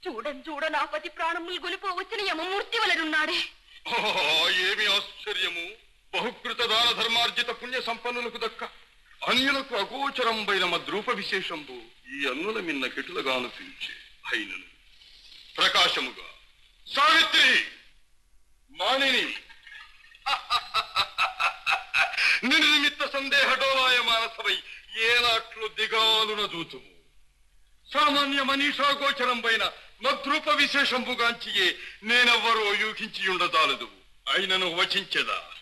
చూడన్ చూడ నా పతి ప్రాణములు గొలిపో వచ్చిన యమమూర్తి వలనున్నాడే ఆహా, ఏమి ఆశ్చర్యము బహుకృత దాన ధర్మార్జిత పుణ్య సంపన్నులకు దక్క అన్యులకు అగోచరంబైన మద్రూప విశేషంబు ఈ అన్నుల మిన్న కెటులగాను పిలిచే అయినను ప్రకాశముగా సావిత్రి మానిని నిర్నిమిత్త సందేహ డోలాయ మానసమై ఏనాట్లు దిగాలున దూతుము సామాన్య మనీషా గోచరంపైన మద్రూప విశేషంబుగాంచియే నేనెవ్వరో యూహించి ఉండదాలదు అయినను వచించెదా